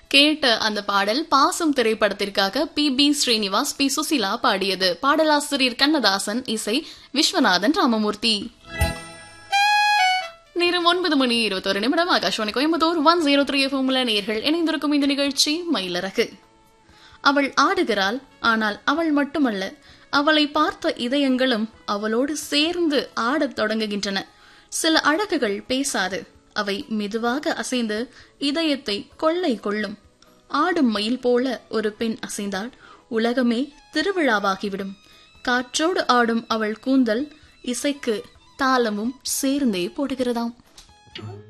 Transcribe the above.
கேட்ட அந்த பாடல் பாசம் திரைப்படத்திற்காக P B Srinivas P Susheela பாடியது பாடலாசிரியர் கண்ணதாசன் இசை விஸ்வநாதன் ராமமூர்த்தி நேரம் ஒன்பது மணி இருபத்தொரு நிமிடம் Akashvani Coimbatore one zero three எஃப்எம்ல நேர்கள் இணைந்திருக்கும் இந்த நிகழ்ச்சி மயிலரகு அவள் ஆடுகிறாள் ஆனால் அவள் மட்டுமல்ல அவளை பார்த்த இதயங்களும் அவளோடு சேர்ந்து ஆடத் தொடங்குகின்றன சில அழகுகள் பேசாது அவை மெதுவாக அசைந்து இதயத்தை கொள்ளை கொள்ளும் ஆடும் மயில் போல ஒரு பெண் அசைந்தால் உலகமே திருவிழாவாகிவிடும் காற்றோடு ஆடும் அவள் கூந்தல் இசைக்கு தாளமும் சேர்ந்தே போடுகிறதாம்